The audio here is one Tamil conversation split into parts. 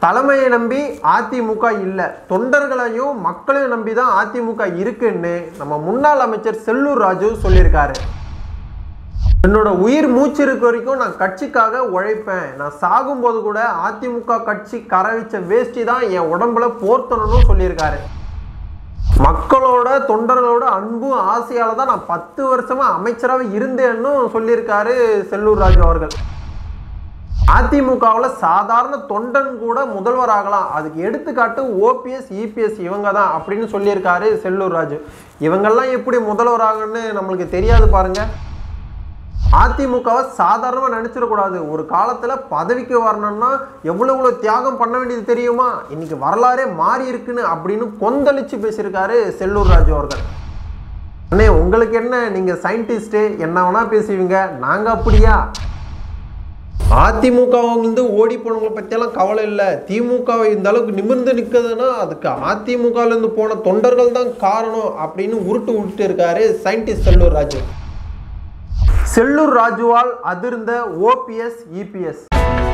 தலைமையை நம்பி அதிமுக இல்லை தொண்டர்களையும் மக்களையும் நம்பி தான் அதிமுக இருக்குன்னு நம்ம முன்னாள் அமைச்சர் செல்லூர் ராஜு சொல்லியிருக்காரு என்னோட உயிர் மூச்சு இருக்க வரைக்கும் நான் கட்சிக்காக உழைப்பேன் நான் சாகும்போது கூட அதிமுக கட்சி கரவிச்ச வேஷ்டி தான் என் உடம்புல போர்த்தணும்னு சொல்லியிருக்காரு மக்களோட தொண்டர்களோட அன்பும் ஆசையால தான் நான் பத்து வருஷமா அமைச்சராக இருந்தேன்னு சொல்லியிருக்காரு செல்லூர் ராஜு அவர்கள் அதிமுகவில் சாதாரண தொண்டன் கூட முதல்வர் ஆகலாம் அதுக்கு எடுத்துக்காட்டு ஓபிஎஸ் இபிஎஸ் இவங்க தான் அப்படின்னு சொல்லியிருக்காரு செல்லூர் ராஜு இவங்கெல்லாம் எப்படி முதல்வர் ஆகணும்னு நம்மளுக்கு தெரியாது பாருங்க அதிமுகவை சாதாரணமாக நினச்சிடக்கூடாது ஒரு காலத்தில் பதவிக்கு வரணும்னா எவ்வளோ எவ்வளோ தியாகம் பண்ண வேண்டியது தெரியுமா இன்னைக்கு வரலாறே மாறி இருக்குன்னு அப்படின்னு கொந்தளிச்சு பேசியிருக்காரு செல்லூர் ராஜு அவர்கள் அண்ணே உங்களுக்கு என்ன நீங்கள் சயின்டிஸ்ட்டு என்ன வேணால் பேசுவீங்க நாங்கள் அப்படியா அதிமுக வந்து ஓடி போனவங்களை பற்றியெல்லாம் கவலை இல்லை திமுக இந்த அளவுக்கு நிமிர்ந்து நிற்குதுன்னா அதுக்கு அதிமுகலேருந்து போன தொண்டர்கள் தான் காரணம் அப்படின்னு உருட்டு உருட்டு இருக்காரு சயின்டிஸ்ட் செல்லூர் ராஜு செல்லூர் ராஜுவால் அதிர்ந்த ஓபிஎஸ் இபிஎஸ்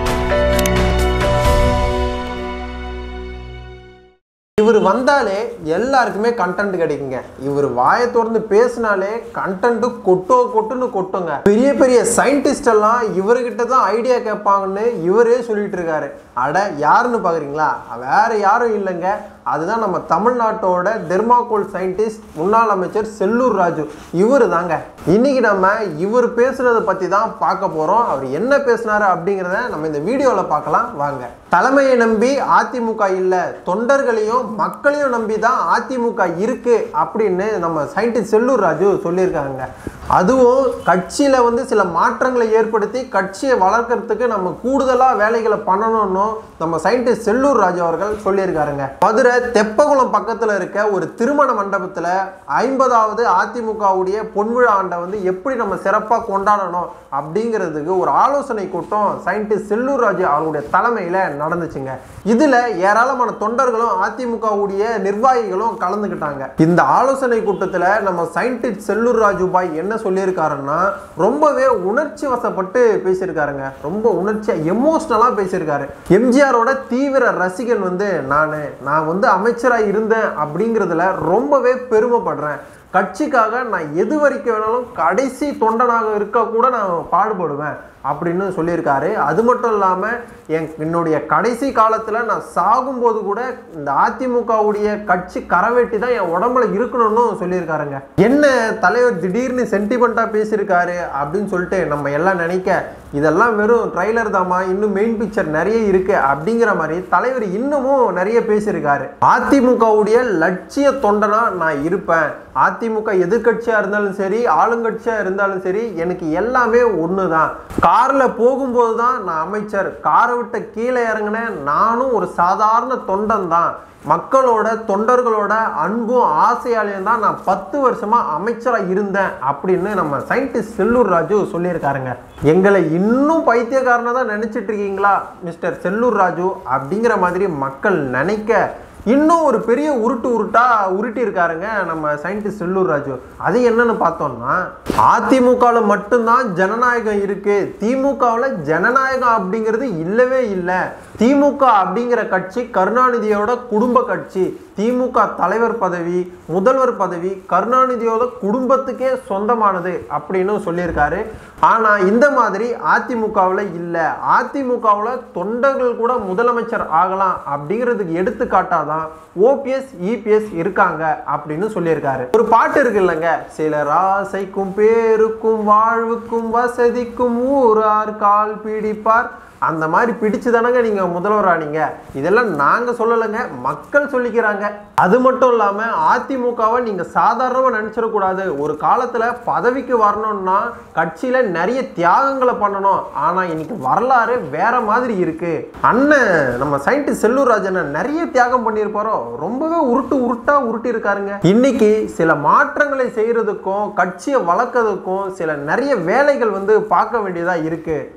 இவர் வந்தாலே எல்லாருக்குமே கண்டென்ட் கிடைக்குங்க இவர் வாயை திறந்து பேசினாலே கண்டென்ட் கொட்டோ கொட்டுன்னு கொட்டுங்க பெரிய பெரிய சயின்டிஸ்ட் எல்லாம் இவர்கிட்ட தான் ஐடியா கேட்பாங்கன்னு இவரே சொல்லிட்டு இருக்காரு அட யாருன்னு பாக்குறீங்களா வேற யாரும் இல்லைங்க அதுதான் நம்ம தமிழ்நாட்டோட தெர்மாகோல் சயின்டிஸ்ட் முன்னாள் அமைச்சர் செல்லூர் ராஜு இவர் தாங்க இன்னைக்கு நம்ம இவர் பேசுனதை பத்தி தான் பார்க்க போறோம் அவர் என்ன பேசினாரு அப்படிங்கிறத நம்ம இந்த வீடியோவில் பார்க்கலாம் வாங்க தலைமையை நம்பி அதிமுக இல்லை தொண்டர்களையும் மக்களையும் நம்பி தான் அதிமுக இருக்கு அப்படின்னு நம்ம சயின்டிஸ்ட் செல்லூர் ராஜு சொல்லியிருக்காங்க அதுவும் கட்சியில் வந்து சில மாற்றங்களை ஏற்படுத்தி கட்சியை வளர்க்கறதுக்கு நம்ம கூடுதலாக வேலைகளை பண்ணணும்னு நம்ம சயின்டிஸ்ட் செல்லூர் ராஜு அவர்கள் சொல்லியிருக்காருங்க மதுரை தெப்பகுளம் பக்கத்தில் இருக்க ஒரு திருமண மண்டபத்தில் ஐம்பதாவது அதிமுகவுடைய பொன்விழா ஆண்டை வந்து எப்படி நம்ம சிறப்பாக கொண்டாடணும் அப்படிங்கிறதுக்கு ஒரு ஆலோசனை கூட்டம் சயின்டிஸ்ட் செல்லூர் ராஜு அவருடைய தலைமையில் நடந்துச்சுங்க இதில் ஏராளமான தொண்டர்களும் அதிமுகவுடைய நிர்வாகிகளும் கலந்துக்கிட்டாங்க இந்த ஆலோசனை கூட்டத்தில் நம்ம சயின்டிஸ்ட் செல்லூர் ராஜு பாய் என்ன சொல்லியிருக்காருன்னா ரொம்பவே உணர்ச்சி வசப்பட்டு பேசியிருக்காருங்க ரொம்ப உணர்ச்சியாக எமோஷ்னலாக பேசியிருக்காரு எம்ஜிஆரோட தீவிர ரசிகன் வந்து நான் நான் வந்து அமைச்சராக இருந்தேன் அப்படிங்கிறதுல ரொம்பவே பெருமைப்படுறேன் கட்சிக்காக நான் எது வரைக்கும் வேணாலும் கடைசி தொண்டனாக இருக்க கூட நான் பாடுபடுவேன் அப்படின்னு சொல்லியிருக்காரு அது மட்டும் இல்லாமல் என் என்னுடைய கடைசி காலத்தில் நான் சாகும்போது கூட இந்த அதிமுகவுடைய கட்சி கரவேட்டி தான் என் உடம்புல இருக்கணும்னு சொல்லியிருக்காருங்க என்ன தலைவர் திடீர்னு சென்டிமெண்ட்டாக பேசியிருக்காரு அப்படின்னு சொல்லிட்டு நம்ம எல்லாம் நினைக்க இதெல்லாம் வெறும் ட்ரைலர் தாமா இன்னும் மெயின் பிக்சர் நிறைய இருக்கு அப்படிங்கிற மாதிரி தலைவர் இன்னமும் நிறைய பேசியிருக்காரு அதிமுகவுடைய லட்சிய தொண்டனா நான் இருப்பேன் அதிமுக எதிர்கட்சியாக இருந்தாலும் சரி ஆளுங்கட்சியாக இருந்தாலும் சரி எனக்கு எல்லாமே ஒன்று தான் காரில் போகும்போது தான் நான் அமைச்சர் காரை விட்ட கீழே இறங்கினேன் நானும் ஒரு சாதாரண தொண்டன் தான் மக்களோட தொண்டர்களோட அன்பும் ஆசையாலையும் தான் நான் பத்து வருஷமா அமைச்சராக இருந்தேன் அப்படின்னு நம்ம சயின்டிஸ்ட் செல்லூர் ராஜு சொல்லியிருக்காருங்க எங்களை இன்னும் பைத்தியக்காரனை தான் நினைச்சிட்டு இருக்கீங்களா மிஸ்டர் செல்லூர் ராஜு அப்படிங்கிற மாதிரி மக்கள் நினைக்க இன்னும் ஒரு பெரிய உருட்டு உருட்டா உருட்டி இருக்காருங்க நம்ம சயின்டிஸ்ட் செல்லூர் ராஜு அது என்னன்னு பார்த்தோம்னா அதிமுகவில் மட்டும்தான் ஜனநாயகம் இருக்கு திமுகவில் ஜனநாயகம் அப்படிங்கிறது இல்லவே இல்லை திமுக அப்படிங்கிற கட்சி கருணாநிதியோட குடும்ப கட்சி திமுக தலைவர் பதவி முதல்வர் பதவி கருணாநிதியோட குடும்பத்துக்கே சொந்தமானது அப்படின்னு சொல்லியிருக்காரு ஆனால் இந்த மாதிரி அதிமுகவில் இல்லை அதிமுகவில் தொண்டர்கள் கூட முதலமைச்சர் ஆகலாம் அப்படிங்கிறதுக்கு எடுத்துக்காட்டாதான் ஓபிஎஸ் இபிஎஸ் இருக்காங்க அப்படின்னு சொல்லியிருக்காரு ஒரு பாட்டு இருக்கு இல்லைங்க சிலர் ஆசைக்கும் பேருக்கும் வாழ்வுக்கும் வசதிக்கும் ஊரார் கால் பிடிப்பார் அந்த மாதிரி பிடிச்சு தானங்க நீங்க முதல்வர் ஆனீங்க இதெல்லாம் நாங்க சொல்லலைங்க மக்கள் சொல்லிக்கிறாங்க அது மட்டும் இல்லாம அதிமுகவை நீங்க சாதாரணமா நினைச்சிடக்கூடாது ஒரு காலத்துல பதவிக்கு வரணும்னா கட்சியில நிறைய தியாகங்களை பண்ணணும் ஆனா இன்னைக்கு வரலாறு வேற மாதிரி இருக்கு அண்ணன் நம்ம சயின்டிஸ்ட் செல்லூர் ராஜன் நிறைய தியாகம் பண்ணியிருப்பாரோ ரொம்பவே உருட்டு உருட்டா உருட்டி இருக்காருங்க இன்னைக்கு சில மாற்றங்களை செய்யறதுக்கும் கட்சியை வளர்க்கறதுக்கும் சில நிறைய வேலைகள் வந்து பார்க்க வேண்டியதா இருக்கு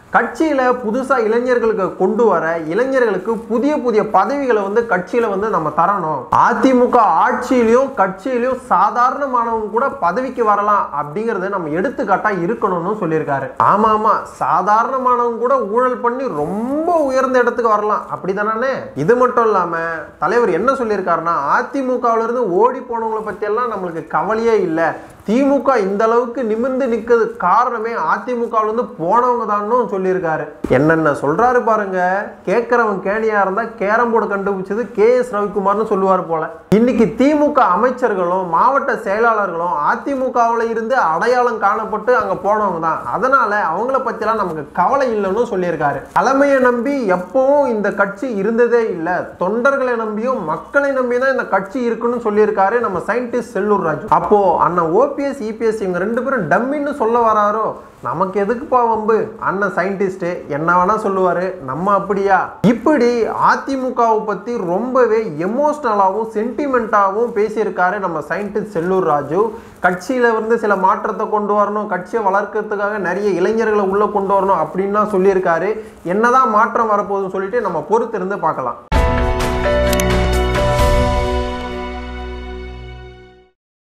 கட்சியில புதுசா இளைஞர்களுக்கு கொண்டு வர இளைஞர்களுக்கு புதிய புதிய பதவிகளை வந்து கட்சியில வந்து நம்ம தரணும் அதிமுக ஆட்சியிலையும் கட்சியிலையும் சாதாரணமானவங்க கூட பதவிக்கு வரலாம் அப்படிங்கறத நம்ம எடுத்துக்காட்டா இருக்கணும்னு சொல்லியிருக்காரு ஆமா ஆமா சாதாரணமானவங்க கூட ஊழல் பண்ணி ரொம்ப உயர்ந்த இடத்துக்கு வரலாம் அப்படிதானே இது மட்டும் இல்லாம தலைவர் என்ன சொல்லியிருக்காருன்னா அதிமுகவுல இருந்து ஓடி போனவங்களை பத்தி எல்லாம் நம்மளுக்கு கவலையே இல்லை திமுக இந்த அளவுக்கு நிமிர்ந்து நிக்கிறது காரணமே அதிமுகவுல இருந்து போனவங்க தான் சொல்லியிருக்காரு என்னென்ன சொல்றாரு பாருங்க கேட்கறவன் கேணியா இருந்தா கேரம் போர்டு கண்டுபிடிச்சது கே எஸ் ரவிக்குமார்னு சொல்லுவார் போல இன்னைக்கு திமுக அமைச்சர்களும் மாவட்ட செயலாளர்களும் அதிமுகவுல இருந்து அடையாளம் காணப்பட்டு அங்க போனவங்க தான் அதனால அவங்கள பத்திலாம் நமக்கு கவலை இல்லைன்னு சொல்லியிருக்காரு தலைமையை நம்பி எப்பவும் இந்த கட்சி இருந்ததே இல்லை தொண்டர்களை நம்பியும் மக்களை நம்பி தான் இந்த கட்சி இருக்குன்னு சொல்லியிருக்காரு நம்ம சயின்டிஸ்ட் செல்லூர் ராஜு அப்போ அண்ணன் ஓபிஎஸ் இபிஎஸ் இவங்க ரெண்டு பேரும் டம்மின்னு சொல்ல வராரோ நமக்கு எதுக்குப்பா வம்பு அண்ணன் சயின்டிஸ்ட் என்ன வேணா சொல்லுவாரு நம்ம அப்படியா இப்படி அதிமுகவை பத்தி ரொம்பவே எமோஷ்னலாகவும் சென்டிமெண்ட்டாகவும் பேசியிருக்காரு நம்ம சயின்டிஸ்ட் செல்லூர் ராஜு கட்சியில வந்து சில மாற்றத்தை கொண்டு வரணும் கட்சியை வளர்க்கறதுக்காக நிறைய இளைஞர்களை உள்ள கொண்டு வரணும் அப்படின்லாம் சொல்லியிருக்காரு என்னதான் மாற்றம் வரப்போகுதுன்னு சொல்லிட்டு நம்ம பொறுத்திருந்து பார்க்கலாம்